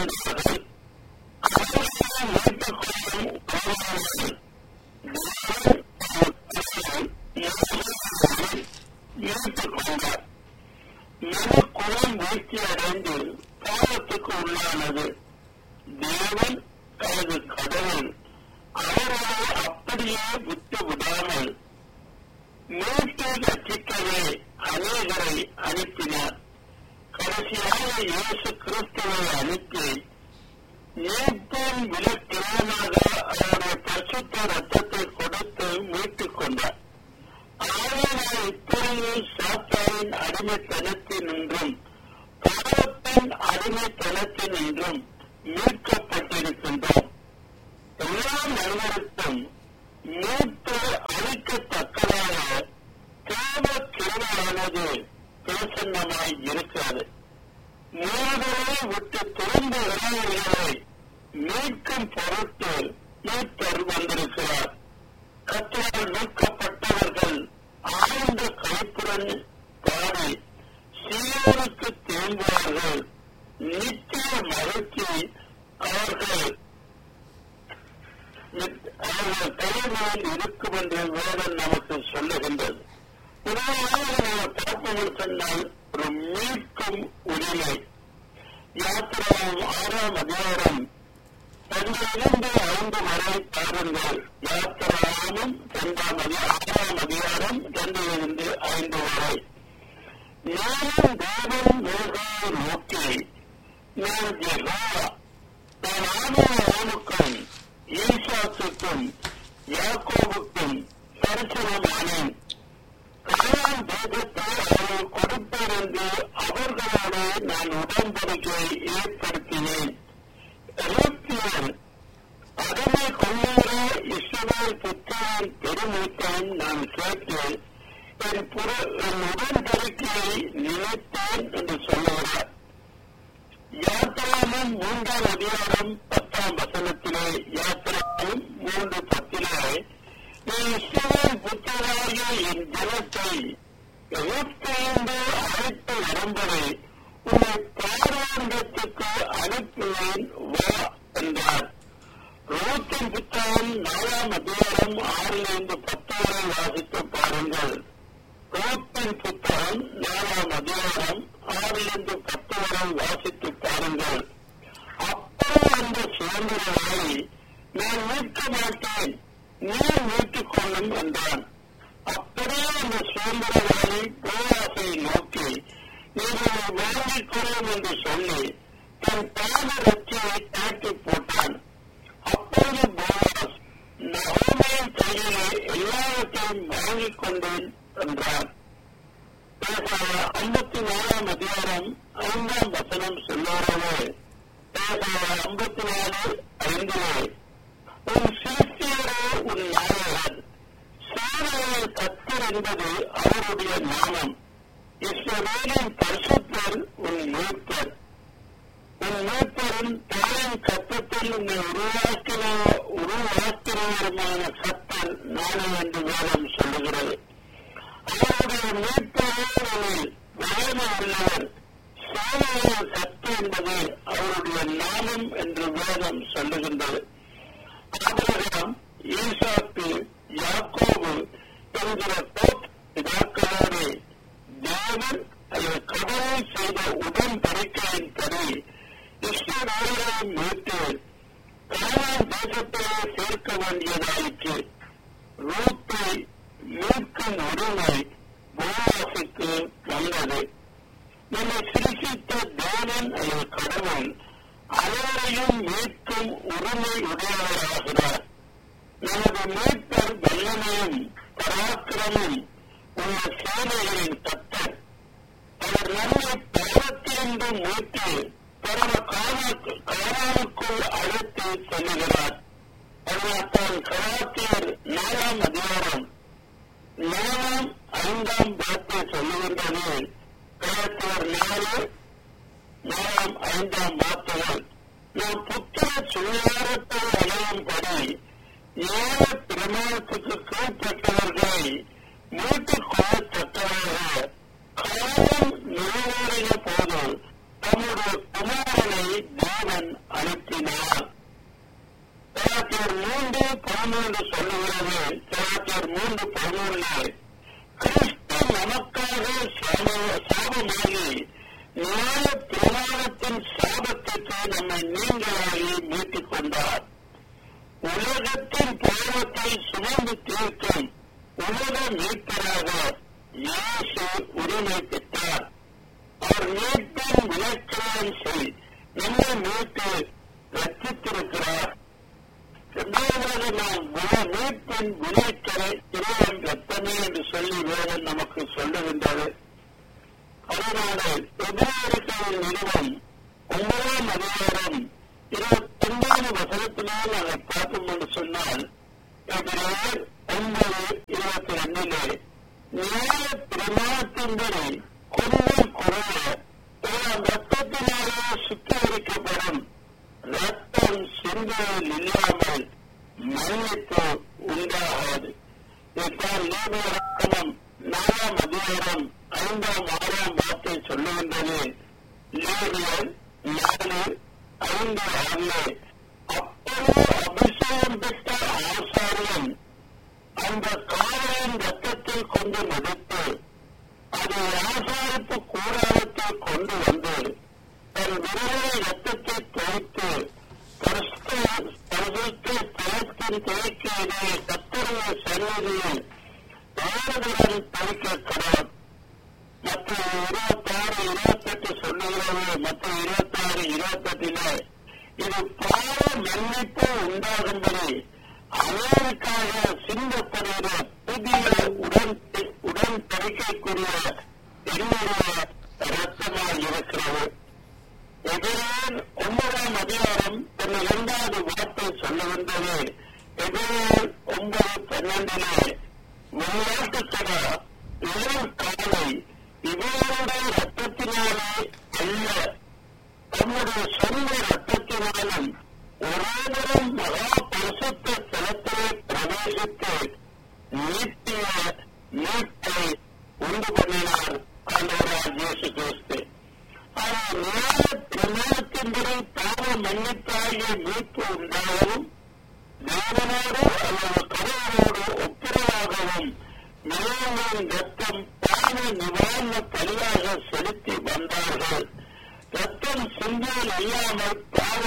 கொண்டார்கள் அவர்களை மீட்டுக் கொள்ளும் உறவாளர்கள் மீட்டுக் கொண்டார் மன குலம் வீழ்ச்சி அடைந்து பாவத்துக்கு உள்ளானது தேவன் தனது கடவுள் அவர்களை அப்படியே விட்டு விடாமல் மீட்டு ரட்சிக்கவே அநேகரை அனுப்பினார் கடைசியாக இயேசு கிறிஸ்துவை அனுப்பி மீட்பின் விலக்கிரமாக அவருடைய பரிசுத்த ரத்தத்தை கொடுத்து மீட்டுக் கொண்டார் ஆளுநர் இப்பொழுது சாத்தானின் அடிமைத்தனத்தினின்றும் பாவத்தின் அடிமைத்தனத்தினின்றும் மீட்கப்பட்டிருக்கின்றோம் எல்லா மனிதருக்கும் மீட்பு அளிக்கத்தக்கதாக தேவ கிருமையானது பிரசன்னமாய் இருக்கிறது மூவரை விட்டு திரும்ப இளைஞர்களை மீட்கும் பொருட்டு மீட்பர் வந்திருக்கிறார் கத்தரால் மீட்கப்பட்டவர்கள் ஆழ்ந்த கழிப்புடன் பாடி சீரனுக்கு திரும்புவார்கள் நித்திய மகிழ்ச்சி அவர்கள் அவர்கள் தலைமையில் இருக்கும் என்று வேதம் நமக்கு சொல்லுகின்றது உதாரணமாக நம்ம பார்ப்போம் சொன்னால் ஒரு மீட்கும் உரிமை யாத்திராவும் ஆறாம் அதிகாரம் பன்னிரண்டு ஐந்து வரை பாருங்கள் யாத்திராவும் இரண்டாம் ஆறாம் அதிகாரம் இரண்டிலிருந்து ஐந்து வரை நானும் தேவன் மேகாவை நோக்கி நான் யெகோவா நான் ஆதாரமுக்கும் ஈசாத்துக்கும் யாக்கோவுக்கும் தரிசனமானேன் காலம் தேசத்தை அவர்கள் கொடுப்பார் என்று அவர்களோடு நான் உடன்படிக்கை ஏற்படுத்தினேன் எகிப்தியர் அடிமை கொள்ளுகிற இஸ்ரவேல் புத்திரின் பெருமூத்தையும் நான் கேட்டு என் புற என் உடன்படிக்கையை நினைத்தேன் என்று சொல்லுகிறார் யாத்திராவும் மூன்றாம் அதிகாரம் பத்தாம் வசனத்திலே யாத்திராவும் மூன்று பத்திலே நீ இஸ்ரவேல் புத்திராகிய என் ஜனத்தை எகிப்திலிருந்து அழைத்து வரும்படி உன்னை பாராண்டத்துக்கு அனுப்புவேன் வா என்றார் ரோத்தின் புத்தகம் நாலாம் அதிகாரம் ஆறிலிருந்து பத்து வரை வாசித்து பாருங்கள் ரோத்தின் புத்தகம் நாலாம் அதிகாரம் ஆறிலிருந்து பத்து வரை வாசித்து பாருங்கள் அப்போ அந்த சுதந்திரங்களை நான் மீட்க மாட்டேன் நீ மீட்டுக் கொள்ளும் என்றான் அப்படியே அந்த சுதந்திரவாதி போராசை நோக்கி நீங்கள் வாங்கிக் கொள்ளும் என்று சொல்லி தன் பாத ரட்சியை தாக்கி போட்டான் அப்போது போராஸ் நகோமையின் கையிலே எல்லாவற்றையும் வாங்கிக் கொண்டேன் என்றார் ஐம்பத்தி நாலாம் அதிகாரம் ஐந்தாம் வசனம் சொல்லுறவே ஐம்பத்தி நாலு ஐந்திலே உன் சிறுத்தியரோ உன் நாயகன் சாலையை கத்தர் என்பது அவருடைய நாமம் இஸ்ரவேலின் பரிசுத்தர் உன் மூத்தர் உன் மூத்தரும் தாயின் கத்தத்தில் உன்னை உருவாக்கின உருவாக்கினவருமான கத்தர் நானே என்று வேதம் சொல்லுகிறது அவருடைய மீட்பவரில் வயது உள்ளவர் சாலையின் கத்து என்பது அவருடைய நாமம் என்று வேதம் சொல்லுகின்றது ஆபிரகாம் ஈசாக்கு யாக்கோபு என்கிற போப் பிதாக்களோடு தேவன் அல்லது கடவுள் செய்த உடன்படிக்கையின்படி இஸ்ரவேலரை மீட்டு கானான் தேசத்திலே சேர்க்க வேண்டியதாயிற்று ரூத்தை மீட்கும் உரிமை போவாசுக்கு வந்தது நம்மை சிருஷித்த தேவன் அல்லது கடவுள் அனைவரையும் மீட்கும் உரிமை உடையவராகிறார் நமது மீட்பர் வல்லமையும் பராக்கிரமும் உள்ள சேவைகளின் தத்தர் அவர் நம்மை பாவத்திலிருந்து மீட்டு பரம காலாவுக்குள் அழைத்து செல்லுகிறார் அதனால்தான் கலாத்தியர் நாலாம் அதிகாரம் நாலாம் ஐந்தாம் வார்த்தை சொல்லுகின்றது கலாத்தியர் நாலு நாலாம் ஐந்தாம் வார்த்தைகள் நாம் புத்திர சுகாரத்தை அடையும்படி ஏழ பிரமாணத்துக்கு கீழ்பட்டவர்களை மீட்டுக் கொள்ளத்தக்கவராக காலம் நிறைவேறிய போது தம்முடைய குமாரனை தேவன் அனுப்பினார் கலாச்சார் மூன்று பதிமூன்று சொல்லுகிறது கலாச்சார் மூன்று பதிமூன்று கிறிஸ்து நமக்காக சாபமாகி நியாய பிரமாணத்தின் சாபத்திற்கு நம்மை நீங்களாகி மீட்டுக் கொண்டார் உலகத்தின் பாவத்தை சுமந்து தீர்க்கும் உலக மீட்பராக இயேசு உரிமை பெற்றார் அவர் மீட்பின் விளக்கம் செய் நம்மை மீட்டு ரச்சித்திருக்கிறார் இரண்டாவதாக நாம் மீட்பின் விளைக்கரை இறைவன் ரத்தமே என்று சொல்லி வேதம் நமக்கு சொல்லுகின்றது அதனால எதிர்களின் நிறுவனம் ஒன்பதாம் அதிகாரம் இருபத்தி ஒன்பது வசனத்திலே நாங்கள் பார்ப்போம் என்று சொன்னால் எதிராக ஒன்பது இருபத்தி ரெண்டிலே நியாய பிரமாணத்தின்படி கொஞ்சம் குறைய ரத்தத்தினாலே சுத்திகரிக்கப்படும் ரத்தம் சிந்தையில் இல்லாமல் மன்னிப்பு உண்டாகாது இதுதான் நீதிமன்றம் நாலாம் அதிகாரம் ஐந்தாம் ஆறாம் வார்த்தை சொல்லுகின்றது லேவியர் நாலு ஐந்து ஆறு அப்பொழுது அபிஷேகம் பெற்ற ஆசாரியன் அந்த காவலின் ரத்தத்தில் கொண்டு மடித்து அதை ஆசாரிப்பு கூடாரத்தில் கொண்டு வந்து தன் விரலை ரத்தத்தை தொலைத்து பரிசுத்த தளத்தின் துவைக்கையிலே கத்தருடைய சன்னதியில் தாரதுடன் பறிக்கிறார் மற்ற இருபத்தாறு இருபத்தெட்டு சொல்லுகிறது மற்ற இருபத்தாறு இருபத்தெட்டில இது பாவ மன்னிப்பு உண்டாகும்படி அவருக்காக சிந்தப்படுகிற புதிய உடன் உடன்படிக்கைக்குரிய என்னுடைய ரத்தமாக இருக்கிறது எதிரான் ஒன்பதாம் அதிகாரம் தன் இரண்டாவது வார்த்தை சொல்லுகின்றது எதிரான் ஒன்பது பன்னெண்டிலே விளையாட்டுத்தட இளம் காலை இவருடைய ரத்தத்தினாலே அல்ல தம்முடைய சொந்த ரத்தத்தினாலும் ஒருவரும் மகா பரிசுத்த தலத்திலே பிரவேசித்து நீட்டிய மீட்பை உண்டு பண்ணினார் ஆண்டவரால் இயேசு கிறிஸ்து ஆனால் நியாய பிரமாணத்தின்படி பாவ மன்னிப்பாகிய மீட்பு உண்டாகவும் தேவனோடு அல்லது கடவுளோடு ஒப்புரவாகவும் நிலங்களின் ரத்தம் பாவ நிவாரண பலியாக செலுத்தி வந்தார்கள் ரத்தம் சிந்தையில் இல்லாமல் பாவ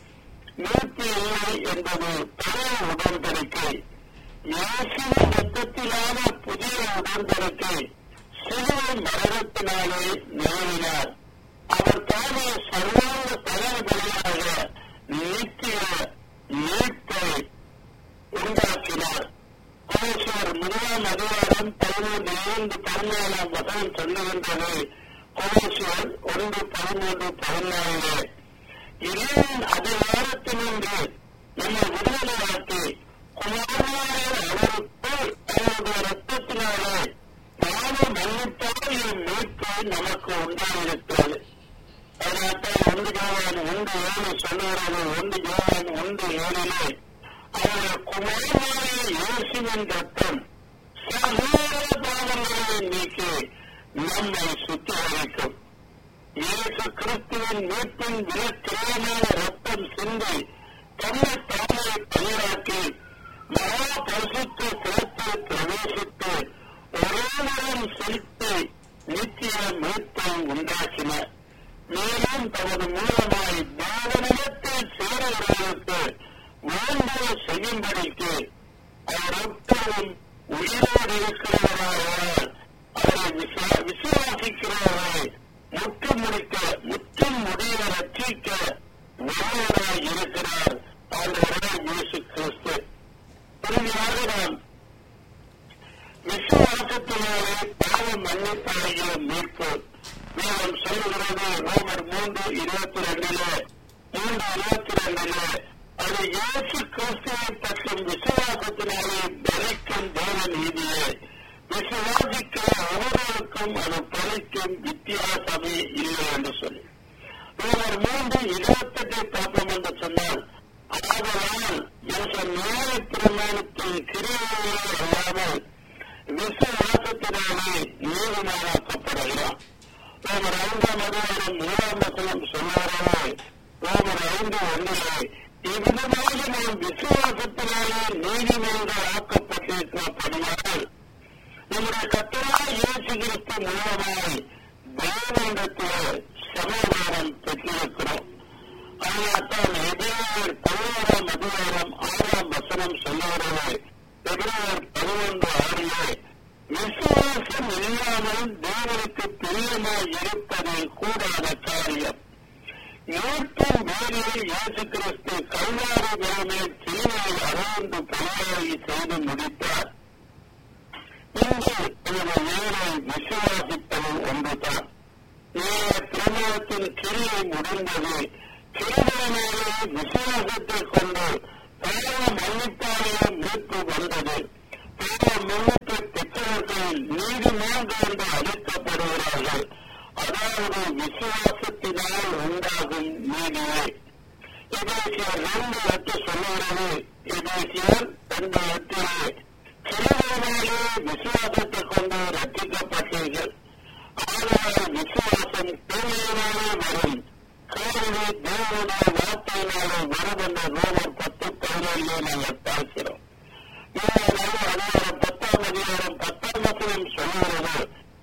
மீட்பு இல்லை என்பது பழைய உடன்படிக்கை இயேசுவின் ரத்தத்திலான புதிய உடன்படிக்கை சிலுவை மரணத்தினாலே நிறுவினார் அவர் தானே சர்வாங்க தலைவர்களாக நித்திய மீட்பை உண்டாக்கினார் கோஷர் முதலாம் அதிகாரம் பதிமூன்று இரண்டு பதினாலாம் வசனம் சொல்லுகின்றது கோஷர் ஒன்று பதிமூன்று பதினாலு இறைவன் அதிகாரத்தினின்று நம்மை விடுதலையாக்கி குமாரனாய அவருக்கு அவருடைய ரத்தத்தினாலே பாவ மன்னிப்பால் மீட்பு நமக்கு உண்டாயிருக்கிறது அதனால்தான் ஒன்று ஜோவான் ஒன்று ஏழு சொல்லுகிறது ஒன்று ஜோவான் ஒன்று ஏழிலே அவருடைய குமாரனாய இயேசுவின் ரத்தம் சகோதர பாவங்களை நீக்கி நம்மை சுத்திகரிக்கும் இயேசு கிறிஸ்துவின் மீட்பின் விலக்கிரமான ரத்தம் சிந்தி தன்னை தானே பயிராக்கி மகா பரிசுத்த சிறப்பில் பிரவேசித்து ஒருவரும் செலுத்தி நித்திய மீட்பை உண்டாக்கினார் மேலும் தமது மூலமாய் தேவனிடத்தில் சேருகிறவர்களுக்கு வேண்டுதலை செய்யும்படிக்கு அவர் எப்போதும் உயிரோடு இருக்கிறவராக அவரை விசுவாசிக்கிறவரை முற்று முடிக்க முற்றும் முடிய ரட்சிக்க வல்லவராய் இருக்கிறார் ஆண்டவராய் இயேசு கிறிஸ்து இறுதியாக நாம் விசுவாசத்தினாலே பாவ மன்னிப்பாகிய மீட்பு வேதம் சொல்லுகிறது ரோமர் மூன்று இருபத்தி ரெண்டிலே மூன்று இருபத்தி ரெண்டிலே அது இயேசு கிறிஸ்துவை பற்றும் விசுவாசத்தினாலே பலிக்கும் தேவ நீதியே விசுவாசிக்கிற ஒவ்வொருவருக்கும் அது பலிக்கும் வித்தியாசமே இல்லை என்று சொல்லி ரோமர் மூன்று இருபத்தெட்டை பார்ப்போம் என்று சொன்னால் ஆதலால் என்ற நியாய பிரமாணத்தின் கிரியையே அல்லாமல் விசுவாசத்தினாலே நீதிமானாக்கப்படுகிறார் ரோமர் ஐந்தாம் அதிகாரம் மூணாம் வசனம் சொன்னாரே ரோமர் ஐந்து ஒன்றிலே இவ்விதமாக நாம் விசுவாசத்தினாலே நீதிமன்றம் ஆக்கப்பட்டிருக்கிறபடியால் நம்முடைய கத்தராக இயேசு கிறிஸ்து மூலமாய் தேவனிடத்திலே சமாதானம் பெற்றிருக்கிறோம் அதனால்தான் எதிராளர் பதினோராம் அதிகாரம் ஆறாம் வசனம் சொல்லுகிறது எதிராளர் பதினொன்று ஆறிலே விசுவாசம் இல்லாமல் தேவனுக்கு பிரியமாய் இருப்பது கூடாத காரியம் மீட்பின் வேலையில் இயேசு கிறிஸ்து கல்வாரி மேலே தீமையை அறந்து பணியாகி செய்து முடித்தார் இன்று இந்த வேலை விசுவாசிப்பது ஒன்றுதான் நேர பிரமாணத்தின் கிரியை முடிந்தது கிரிகளினாலே விசுவாசத்தை கொண்டு பாவ மன்னிப்பாளையம் மீட்பு வந்தது பாவ மன்னிப்பை பெற்றவர்கள் நீதிமன்றம் என்று அழைக்கப்படுகிறார்கள் அதாவது விசுவாசத்தினால் உண்டாகும் நீதியே எபேசியர் ரெண்டு எட்டு சொல்லுகிறது எபேசியர் ரெண்டு எட்டிலே கிரிகளினாலே விசுவாசத்தை கொண்டு ரட்சிக்கப்பட்டீர்கள் ஆனால் விசுவாசம் தூய்மையினாலே வரும் கேள்வி தேவனுடைய வார்த்தையினாலே வரும் என்ற ரோமர் பத்து பதினேழு நாங்கள் பார்க்கிறோம் அதிகாரம் பத்தாம் அதிகாரம் பத்தாம் வசனம் சொல்லுகிறது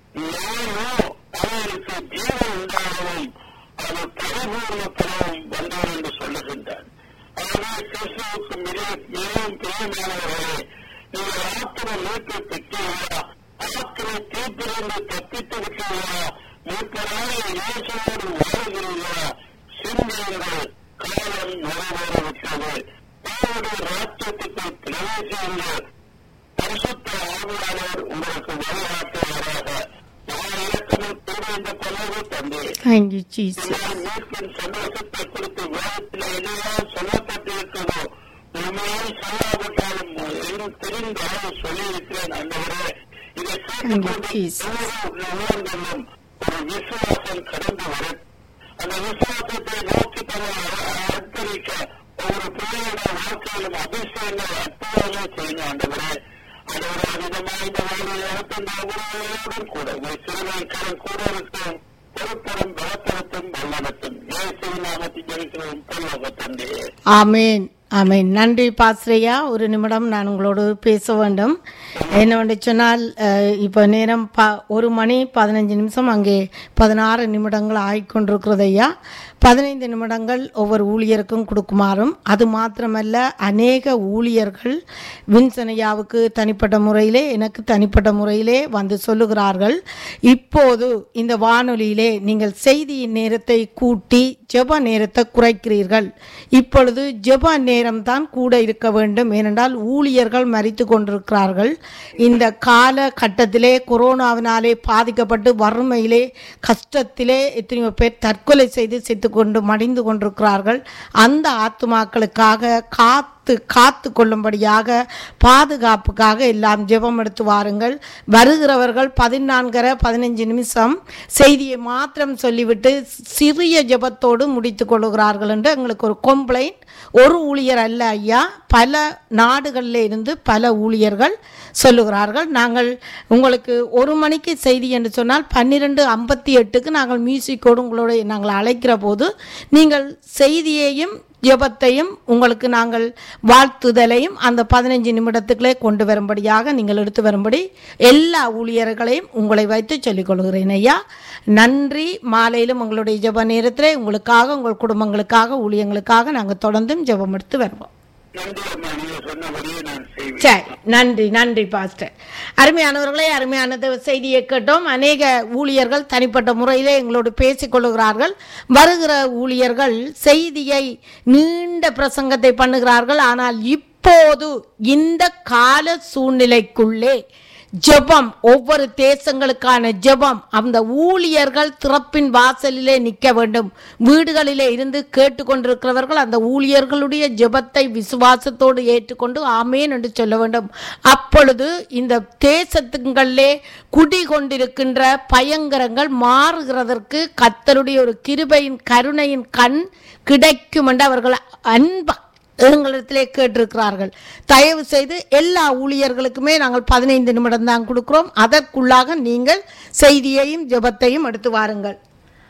நானோ அவருக்கு ஜீவன் உண்டாகவும் அது பரிபூர்ண பலவும் வந்தார் என்று சொல்லுகின்றார் ஆகவே கிறிஸ்துவுக்கு மிக மிகவும் பிரியமானவர்களே நீங்கள் ஆத்திர மீட்பை பெற்றீர்களா ஆத்திர தீர்ப்பிலிருந்து தப்பித்து விட்டீர்களா மீட்பராக இயேசுவோடு வாழ்கிறீர்களா சிந்தியுங்கள் காலம் நிறைவேறிவிட்டது தேவனுடைய ராஜ்யத்துக்கு பிரவேசியுங்கள் பரிசுத்த ஆவியாளர் உங்களுக்கு வழிகாட்டுவாராக நான் இலக்கணம் கூறுகின்ற பலவு தந்தே Thank you, Jesus. நான் மீட்பின் சந்தோஷத்தை குறித்து வேதத்தில் என்னெல்லாம் சொல்லப்பட்டிருக்கிறதோ உண்மையால் சொல்லாவிட்டாலும் இன்னும் தெரிந்த அளவு சொல்லியிருக்கிறேன் அந்தவரே இதை Thank you, Jesus. உணர்ந்துள்ளும் ஒரு விசுவாசம் கடந்து வரும் அந்த விசுவாசத்தை நோக்கி தன்னை அர்ப்பணிக்க ஒவ்வொரு பிள்ளையோட வாழ்க்கையிலும் அதிசயங்கள் அற்புதங்கள் செய்யணும் ஆண்டவரே ஆண்டவரே அதிகமாக இந்த வாழ்வில் நடத்தும் உறவுகளோடும் கூட உங்கள் சிறுமைக்காரன் கூட இருக்கும் பொறுப்பரும் பலத்தரத்தும் வல்லனத்தும் இயேசுவின் நாமத்தில் ஜெயிக்கிறோம் பல்லவ தந்தையே ஆமேன் ஆமேன் நன்றி பாஸ்ரையா ஒரு நிமிடம் நான் உங்களோடு பேச வேண்டும் என்னவென்று சொன்னால் அஹ், இப்போ நேரம் ப ஒரு மணி பதினஞ்சு நிமிஷம் அங்கே பதினாறு நிமிடங்கள் ஆகிக்கொண்டிருக்கிறது ஐயா பதினைந்து நிமிடங்கள் ஒவ்வொரு ஊழியருக்கும் கொடுக்குமாறும் அது மாத்திரமல்ல அநேக ஊழியர்கள் வின்சனையாவுக்கு தனிப்பட்ட முறையிலே எனக்கு தனிப்பட்ட முறையிலே வந்து சொல்லுகிறார்கள் இப்போது இந்த வானொலியிலே நீங்கள் செய்தியின் நேரத்தை கூட்டி ஜெப நேரத்தை குறைக்கிறீர்கள் இப்பொழுது ஜெப நேரம்தான் கூட இருக்க வேண்டும் ஏனென்றால் ஊழியர்கள் மறித்து கொண்டிருக்கிறார்கள் இந்த கால கட்டத்திலே கொரோனாவினாலே பாதிக்கப்பட்டு வறுமையிலே கஷ்டத்திலே எத்தனையோ பேர் தற்கொலை செய்து செத்து கொண்டு மடிந்து கொண்டிருக்கிறார்கள் அந்த ஆத்துமாக்களுக்காக காத்து காத்து கொள்ளும்படியாக பாதுகாப்புக்காக எல்லாம் ஜெபம் எடுத்து வாருங்கள் வருகிறவர்கள் பதினான்கரை பதினஞ்சு நிமிஷம் செய்தியை மாத்திரம் சொல்லிவிட்டு சிறிய ஜெபத்தோடு முடித்து கொள்ளுகிறார்கள் என்று எங்களுக்கு ஒரு கம்ப்ளைண்ட் ஒரு ஊழியர் அல்ல ஐயா பல நாடுகளில் இருந்து பல ஊழியர்கள் சொல்லுகிறார்கள் நாங்கள் உங்களுக்கு ஒரு மணிக்கு செய்தி என்று சொன்னால் பன்னிரெண்டு ஐம்பத்தி எட்டுக்கு நாங்கள் மியூசிக்கோடு உங்களோட நாங்கள் அழைக்கிற போது நீங்கள் செய்தியையும் ஜெபத்தையும் உங்களுக்கு நாங்கள் வாழ்த்துதலையும் அந்த பதினைஞ்சு நிமிடத்துக்குள்ளே கொண்டு வரும்படியாக நீங்கள் எடுத்து வரும்படி எல்லா ஊழியர்களையும் உங்களை வைத்து சொல்லிக் கொள்கிறேன் ஐயா நன்றி மாலையிலும் உங்களுடைய ஜெப நேரத்தில் உங்களுக்காக உங்கள் குடும்பங்களுக்காக ஊழியங்களுக்காக நாங்கள் தொடர்ந்தும் ஜெபம் எடுத்து வருவோம் நன்றி அம்மா நீங்க சொன்னபடியே நான் செய்வேன் சரி நன்றி நன்றி பாஸ்டர் அருமையானவர்களே அருமையான தேவ செய்தியை கேட்டோம் அநேக ஊழியர்கள் தனிப்பட்ட முறையிலே எங்களோடு பேசிக் கொள்ளுகிறார்கள் வருகிற ஊழியர்கள் செய்தியை நீண்ட பிரசங்கத்தை பண்ணுகிறார்கள் ஆனால் இப்போது இந்த கால சூழ்நிலைக்குள்ளே ஜெபம் ஒவ்வொரு தேசங்களுக்கான ஜெபம் அந்த ஊழியர்கள் திறப்பின் வாசலிலே நிற்க வேண்டும் வீடுகளிலே இருந்து கேட்டுக்கொண்டிருக்கிறவர்கள் அந்த ஊழியர்களுடைய ஜெபத்தை விசுவாசத்தோடு ஏற்றுக்கொண்டு ஆமேன் என்று சொல்ல வேண்டும் அப்பொழுது இந்த தேசத்துங்களிலே குடிகொண்டிருக்கின்ற பயங்கரங்கள் மாறுகிறதற்கு கத்தருடைய ஒரு கிருபையின் கருணையின் கண் கிடைக்கும் என்று அவர்கள் அன்பா எங்களிடத்திலே கேட்டிருக்கிறார்கள் தயவு செய்து எல்லா ஊழியர்களுக்குமே நாங்கள் பதினைந்து நிமிடம் தான் கொடுக்கிறோம் அதற்குள்ளாக நீங்கள் செய்தியையும் ஜெபத்தையும் எடுத்து வாருங்கள்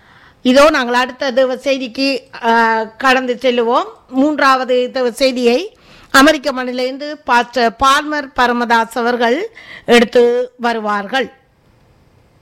இதோ நாங்கள் அடுத்த தேவ செய்திக்கு அஹ், கடந்து செல்லுவோம் மூன்றாவது தேவ செய்தியை அமெரிக்க மண்ணிலிருந்து பாஸ்டர் பால்மர் பரமதாஸ் அவர்கள் எடுத்து வருவார்கள்